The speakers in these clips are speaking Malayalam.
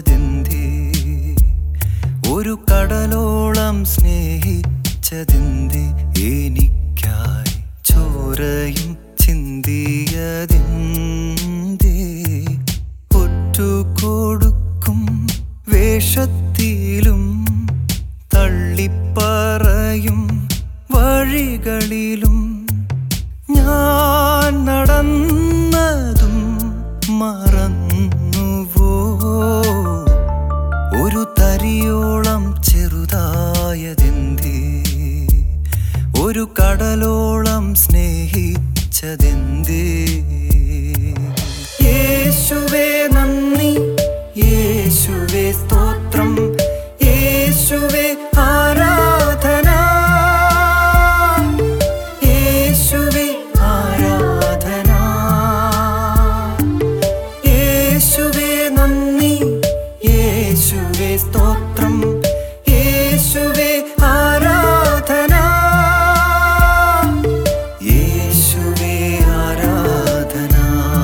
ചെറുതായതെന്തേ ഒരു കടലോളം സ്നേഹിച്ചതെന്തേ എനിക്കായി ചോരയും ചിന്തിയതെന്തേ ഒറ്റുകൊടുക്കും വേഷത്തിലും തള്ളിപ്പറയും വഴികളിലും ഞാൻ നടന്നതും മറന്നുവോ ഒരു തരിയോളം ചെറുതായതെന്തേ ഒരു കടലോളം സ്നേഹിച്ചതെന്തേ യേശുവേ നന്ദി യേശുവേ സ്തോത്രം യേശുവേ ആരാധന യേശുവേ ആരാധന യേശുവേ നന്ദി യേശുവേ സ്തോത്രം യേശുവേ ആരാധന യേശുവേ ആരാധന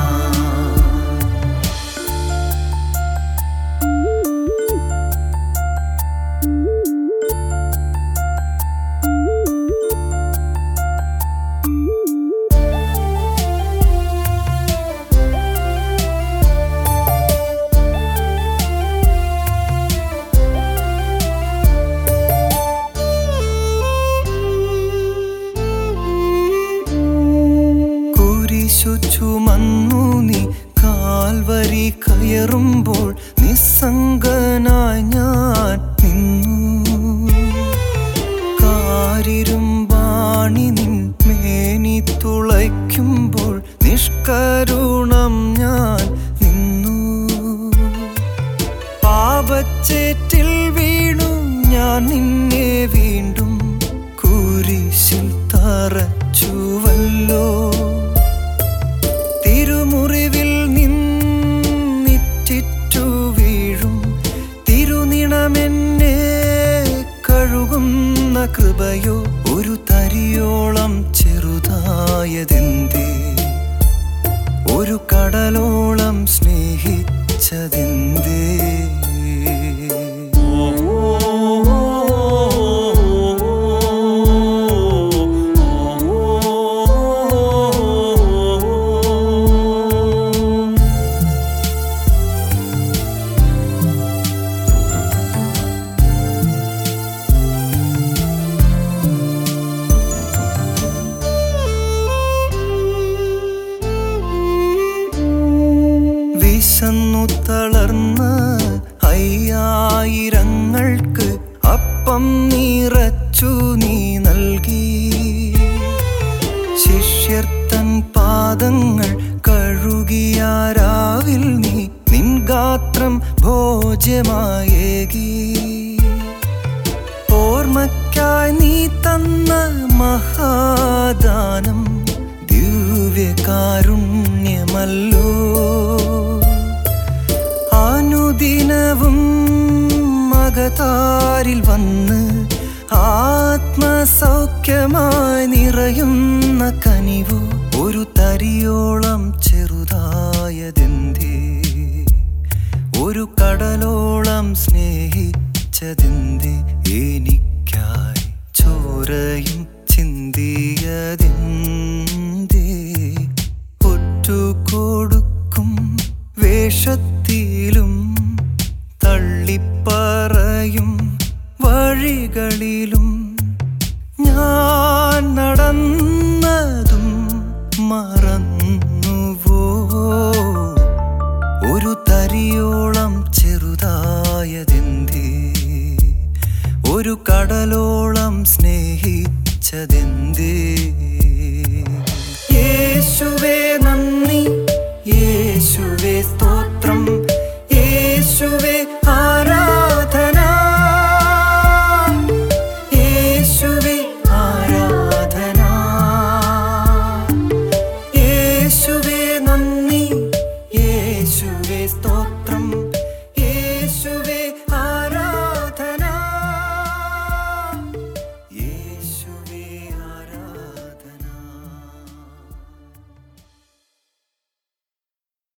കുരിശു ചുമന്നു നീ കാൽവരി കയറുമ്പോൾ നിസ്സംഗനായി ഞാൻ നിന്നു കാരിരുമ്പാണി നിൻ മേനി തുളയ്ക്കുമ്പോൾ നിഷ്കരുണം ഞാൻ നിന്നു പാപച്ചേറ്റിൽ വീണു ഞാൻ നിന്നെ വീണ്ടും കുരിശിൽ തറച്ചുവല്ലോ തിരുമുറിവിൽ നിന്നിറ്റിറ്റു വീഴും തിരുനിണമെന്നെ കഴുകുന്ന കൃപയോ ഒരു തരിയോളം ചെറുതായതെന്തേ ഒരു കടലോളം സ്നേഹിച്ചതെന്തേ വിശന്നു തളർന്ന അയ്യായിരങ്ങൾക്ക് അപ്പം നിറച്ചു നീ നൽകി ശിഷ്യർത്തൻ പാദങ്ങൾ കഴുകിയാരാവിൽ നീ നിൻ ഗാത്രം ഭോജ്യമായേകി ഓർമ്മയ്ക്കായി നീ തന്ന മഹാദാനം ദിവ്യകാരുണ്യമല്ലോ അനുദിനവും മകതാരിൽ വന്ന് ആത്മസൗഖ്യമായി നിറയുന്ന കനിവോ ഒരു തരിയോളം ചെറുതായതെന്തേ ഒരു കടലോളം സ്നേഹിച്ചതെന്തേ എനിക്കായി ചോരയും ചിന്തിയതെന്തേ ഒറ്റുകൊടുക്കും വേഷത്തിലും തള്ളിപ്പറയും വഴികളിലും ഞാൻ നടന്നതും മറന്നുവോ ഒരു തരിയോളം ചെറുതായതെന്തേ ഒരു കടലോളം സ്നേഹിച്ചതെന്തേ യേശുവേ